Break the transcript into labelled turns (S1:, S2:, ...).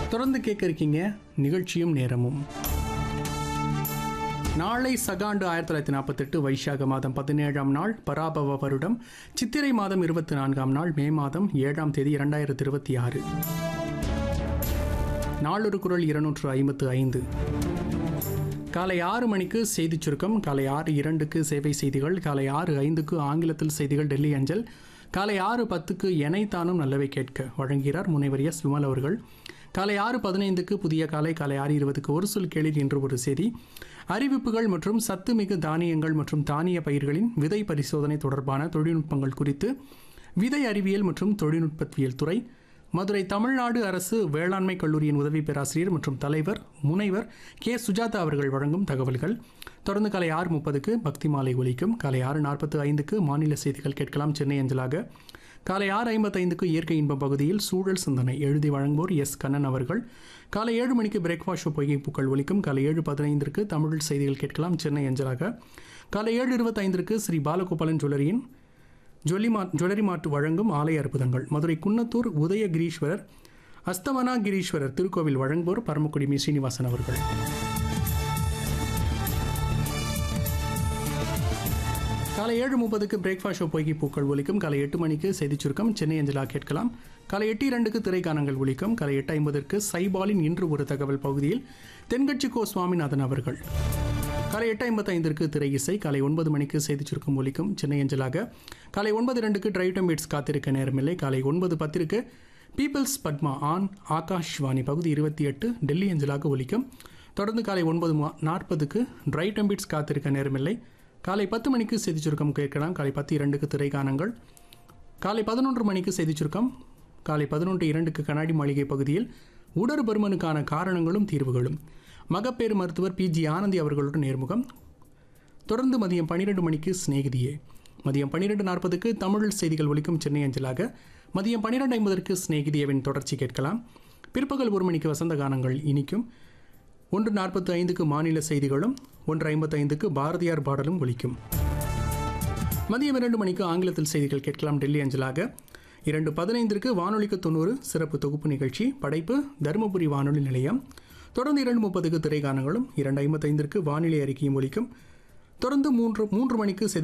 S1: தொடர்ந்து கேட்க இருக்கீங்க நிகழ்ச்சியும் நேரமும் நாளை சகாண்டு ஆயிரத்தி தொள்ளாயிரத்தி நாற்பத்தெட்டு வைசாக மாதம் பதினேழாம் நாள் பராபவ வருடம் சித்திரை மாதம் இருபத்தி நான்காம் நாள் மே மாதம் ஏழாம் தேதி இரண்டாயிரத்தி இருபத்தி ஆறு நாளொரு குரல் இருநூற்று ஐம்பத்து ஐந்து காலை ஆறு மணிக்கு செய்திச் சுருக்கம் காலை ஆறு இரண்டுக்கு சேவை செய்திகள் காலை ஆறு ஐந்துக்கு ஆங்கிலத்தில் செய்திகள் டெல்லி அஞ்சல் காலை ஆறு பத்துக்கு எனைத்தானும் நல்லவை கேட்க வழங்குகிறார் முனைவர் எஸ் விமல் அவர்கள் காலை ஆறு பதினைந்துக்கு புதிய காலை காலை ஆறு இருபதுக்கு ஒரு சொல் கேளிர் என்று ஒரு செய்தி அறிவிப்புகள் மற்றும் சத்துமிகு தானியங்கள் மற்றும் தானிய பயிர்களின் விதை பரிசோதனை தொடர்பான தொழில்நுட்பங்கள் குறித்து விதை அறிவியல் மற்றும் தொழில்நுட்பவியல் துறை மதுரை தமிழ்நாடு அரசு வேளாண்மை கல்லூரியின் உதவி பேராசிரியர் மற்றும் தலைவர் முனைவர் கே சுஜாதா அவர்கள் வழங்கும் தகவல்கள் தொடர்ந்து காலை ஆறு முப்பதுக்கு பக்தி மாலை ஒலிக்கும் காலை ஆறு நாற்பத்து ஐந்துக்கு மாநில செய்திகள் கேட்கலாம் சென்னை அஞ்சலாக காலை ஆறு ஐம்பத்தைந்துக்கு இயற்கை இன்பம் பகுதியில் சூழல் சிந்தனை எழுதி வழங்குவோர் எஸ் கண்ணன் அவர்கள் காலை ஏழு மணிக்கு பிரேக்ஃபாஸ்ட் ஷோ பொய்கை பூக்கள் ஒலிக்கும் காலை ஏழு பதினைந்திற்கு தமிழ் செய்திகள் கேட்கலாம் சென்னை அஞ்சலாக காலை ஏழு இருபத்தைந்திற்கு ஸ்ரீ பாலகோபாலன் ஜுவல்லரியின் ஜொல்லி மா ஜுவல்லரி மார்ட் வழங்கும் ஆலய அற்புதங்கள் மதுரை குன்னத்தூர் உதயகிரீஸ்வரர் அஸ்தவனா கிரீஸ்வரர் திருக்கோவில் வழங்குவோர் பரமக்குடி மி சீனிவாசன் அவர்கள் காலை ஏழு முப்பதுக்கு பிரேக்ஃபாஸ்ட் ஷோ பொய்கி பூக்கள் ஒலிக்கும் காலை எட்டு மணிக்கு செய்திச் சுருக்கம் சென்னை அஞ்சலா கேட்கலாம் காலை எட்டு இரண்டுக்கு திரைக்கானங்கள் ஒலிக்கும் காலை எட்டு ஐம்பதற்கு சைபாலின் இன்று ஒரு தகவல் பகுதியில் தென்கட்சி கோ சுவாமிநாதன் அவர்கள் காலை எட்டு ஐம்பத்தைந்திற்கு திரை இசை காலை ஒன்பது மணிக்கு செய்திச் சுருக்கம் ஒலிக்கும் சென்னை அஞ்சலாக காலை ஒன்பது ரெண்டுக்கு டிரைவ் டைம் பீட்ஸ் காத்திருக்க நேரமில்லை காலை ஒன்பது பத்திற்கு பீப்பிள்ஸ் பத்மா ஆன் ஆகாஷ்வாணி பகுதி இருபத்தி எட்டு டெல்லி அஞ்சலாக ஒலிக்கும் தொடர்ந்து காலை ஒன்பது மு- நாற்பதுக்கு டிரை டைம் பீட்ஸ் காத்திருக்க நேரமில்லை காலை பத்து மணிக்கு செய்திச் சுருக்கம் கேட்கலாம் காலை பத்து இரண்டுக்கு திரைக்கானங்கள் காலை பதினொன்று மணிக்கு செய்திச் சுருக்கம் காலை பதினொன்று இரண்டுக்கு கண்ணாடி மாளிகை பகுதியில் உடற் பருமனுக்கான காரணங்களும் தீர்வுகளும் மகப்பேறு மருத்துவர் பி ஜி ஆனந்தி அவர்களுடன் நேர்முகம் தொடர்ந்து மதியம் பன்னிரெண்டு மணிக்கு சிநேகிதியே மதியம் பன்னிரெண்டு நாற்பதுக்கு தமிழ் செய்திகள் ஒலிக்கும் சென்னை அஞ்சலாக மதியம் பன்னிரெண்டு ஐம்பதற்கு சிநேகிதியவின் தொடர்ச்சி கேட்கலாம் பிற்பகல் ஒரு மணிக்கு வசந்த கானங்கள் இனிக்கும் ஒன்று நாற்பத்து ஐந்துக்கு மாநில செய்திகளும் ஒன்று ஐம்பத்து ஐந்துக்கு பாரதியார் பாடலும் ஒலிக்கும் மதியம் இரண்டு மணிக்கு ஆங்கிலத்தில் செய்திகள் கேட்கலாம் டெல்லி அஞ்சலாக இரண்டு பதினைந்திற்கு வானொலிக்கு தொண்ணூறு சிறப்பு தொகுப்பு நிகழ்ச்சி படைப்பு தருமபுரி வானொலி நிலையம் தொடர்ந்து இரண்டு முப்பதுக்கு திரைக்கானங்களும் இரண்டு ஐம்பத்தைந்திற்கு வானிலை அறிக்கையும் ஒலிக்கும் தொடர்ந்து மூன்று மூன்று மணிக்கு செய்தி